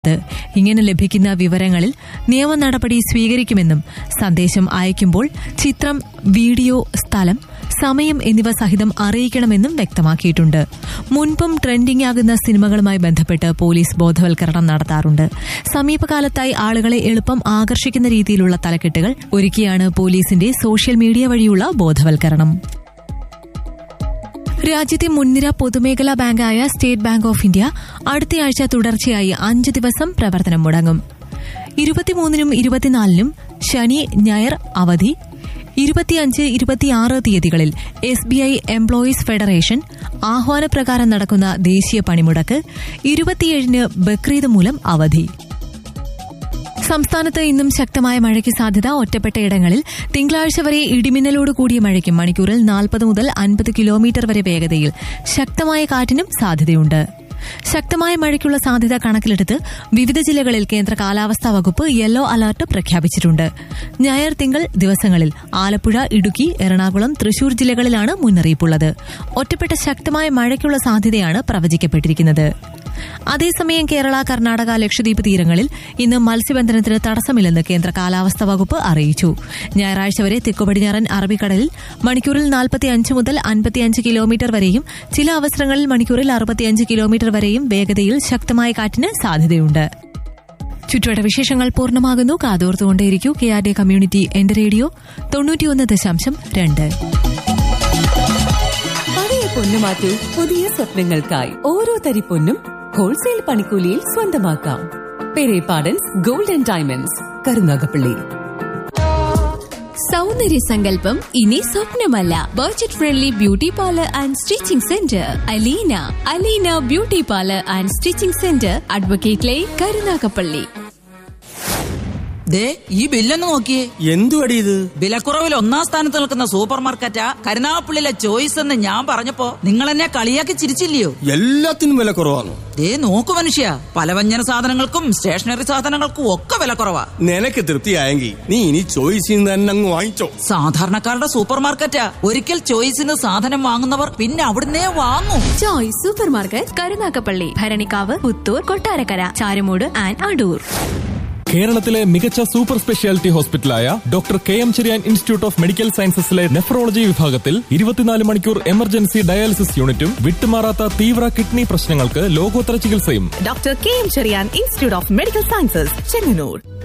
ഇങ്ങനെ ലഭിക്കുന്ന വിവരങ്ങളിൽ നിയമ നടപടി സ്വീകരിക്കുമെന്നും സന്ദേശം അയക്കുമ്പോൾ ചിത്രം വീഡിയോ സ്ഥലം സമയം എന്നിവ സഹിതം അറിയിക്കണമെന്നും വ്യക്തമാക്കിയിട്ടുണ്ട് മുൻപും ട്രെൻഡിംഗ് ആകുന്ന സിനിമകളുമായി ബന്ധപ്പെട്ട് പോലീസ് ബോധവൽക്കരണം നടത്താറുണ്ട് സമീപകാലത്തായി ആളുകളെ എളുപ്പം ആകർഷിക്കുന്ന രീതിയിലുള്ള തലക്കെട്ടുകൾ ഒരുക്കിയാണ് പോലീസിന്റെ സോഷ്യൽ മീഡിയ വഴിയുള്ള ബോധവൽക്കരണം രാജ്യത്തെ മുൻനിര പൊതുമേഖലാ ബാങ്കായ സ്റ്റേറ്റ് ബാങ്ക് ഓഫ് ഇന്ത്യ അടുത്തയാഴ്ച തുടർച്ചയായി അഞ്ച് ദിവസം പ്രവർത്തനം മുടങ്ങും ഇരുപത്തിമൂന്നിനും ഇരുപത്തിനാലിനും ശനി ഞായർ അവധി ഇരുപത്തിയഞ്ച് ഇരുപത്തിയാറ് തീയതികളിൽ S B I employees federation ആഹ്വാനപ്രകാരം നടക്കുന്ന ദേശീയ പണിമുടക്ക് ഇരുപത്തിയേഴിന് ബക്രീദ് മൂലം അവധി സംസ്ഥാനത്ത് ഇന്നും ശക്തമായ മഴയ്ക്ക് സാധ്യത ഒറ്റപ്പെട്ട ഇടങ്ങളിൽ തിങ്കളാഴ്ച വരെ ഇടിമിന്നലോട് കൂടിയ മഴയ്ക്കും മണിക്കൂറിൽ നാൽപ്പത് മുതൽ അൻപത് കിലോമീറ്റർ വരെ വേഗതയിൽ ശക്തമായ കാറ്റിനും സാധ്യതയുണ്ട് ശക്തമായ മഴയ്ക്കുള്ള സാധ്യത കണക്കിലെടുത്ത് വിവിധ ജില്ലകളിൽ കേന്ദ്ര കാലാവസ്ഥാ വകുപ്പ് യെല്ലോ അലർട്ട് പ്രഖ്യാപിച്ചിട്ടുണ്ട് ഞായർ തിങ്കൾ ദിവസങ്ങളിൽ ആലപ്പുഴ ഇടുക്കി എറണാകുളം തൃശൂർ ജില്ലകളിലാണ് മുന്നറിയിപ്പുള്ളത് ഒറ്റപ്പെട്ട ശക്തമായ മഴയ്ക്കുള്ള സാധ്യതയാണ് പ്രവചിക്കപ്പെട്ടിരിക്കുന്നത് അതേസമയം കേരള കർണാടക ലക്ഷദ്വീപ് തീരങ്ങളിൽ ഇന്ന് മത്സ്യബന്ധനത്തിന് തടസ്സമില്ലെന്ന് കേന്ദ്ര കാലാവസ്ഥാ വകുപ്പ് അറിയിച്ചു ഞായറാഴ്ച വരെ തെക്കുപടിഞ്ഞാറൻ അറബിക്കടലിൽ മണിക്കൂറിൽ നാൽപ്പത്തിയഞ്ച് മുതൽ അൻപത്തിയഞ്ച് കിലോമീറ്റർ വരെയും ചില അവസരങ്ങളിൽ മണിക്കൂറിൽ അറുപത്തിയഞ്ച് കിലോമീറ്റർ വരെയും വേഗതയിൽ ശക്തമായ കാറ്റിന് സാധ്യതയുണ്ട് ചുറ്റുവട്ട വിശേഷങ്ങൾ പൂർണ്ണമാകുന്നു കാതോർത്തുകൊണ്ടേയിരിക്കൂ കെ ആർ ഡി കമ്മ്യൂണിറ്റി എന്റെ റേഡിയോ തൊണ്ണൂറ്റിയൊന്ന് ദശാംശം രണ്ട് പഴയ പൊന്നു മാറ്റൂ പുതിയ സ്വപ്നങ്ങൾക്കായി ഓരോ തരി പൊന്നും ഹോൾസെയിൽ പണിക്കൂലിയിൽ സ്വന്തമാക്കാം Perepadans gold and diamonds Karunagappally സൗന്ദര്യ സങ്കല്പം ഇനി സ്വപ്നമല്ല budget friendly beauty parlour and stitching centre Aleena Aleena beauty parlour and stitching centre advocate line Karunagappally ദേ ഈ ബില്ലൊന്ന് നോക്കിയേ എന്തുവടി ഇത് വിലക്കുറവിൽ ഒന്നാം സ്ഥാനത്ത് നിൽക്കുന്ന സൂപ്പർ മാർക്കറ്റാ കരുനാഗപ്പള്ളിയിലെ ചോയ്സ് എന്ന് ഞാൻ പറഞ്ഞപ്പോ നിങ്ങൾ എന്നെ കളിയാക്കി ചിരിച്ചില്ലയോ എല്ലാത്തിനും വില കുറവാണ് ദേ നോക്കു മനുഷ്യ പലവ്യഞ്ജന സാധനങ്ങൾക്കും സ്റ്റേഷനറി സാധനങ്ങൾക്കും ഒക്കെ വിലക്കുറവാ നിനക്ക് തൃപ്തിയായെങ്കിൽ നീ ഇനി ചോയ്സിൽ തന്നെ അങ്ങ് വാങ്ങിച്ചോ സാധാരണക്കാരുടെ സൂപ്പർ മാർക്കറ്റാ ഒരിക്കൽ ചോയ്സിന് സാധനം വാങ്ങുന്നവർ പിന്നെ അവിടുന്നേ വാങ്ങും Joy super market Karunagappally Bharanikkavu Puthur Kottarakkara Charummood and Adoor കേരളത്തിലെ മികച്ച സൂപ്പർ സ്പെഷ്യാലിറ്റി ഹോസ്പിറ്റലായ doctor K M Cherian institute of medical സയൻസസിലെ നെഫ്രോളജി വിഭാഗത്തിൽ ഇരുപത്തിനാല് മണിക്കൂർ എമർജൻസി ഡയാലിസിസ് യൂണിറ്റും വിട്ടുമാറാത്ത തീവ്ര കിഡ്നി പ്രശ്നങ്ങൾക്ക് ലോകോത്തര ചികിത്സയും doctor K M Cherian institute of medical sciences Chengannur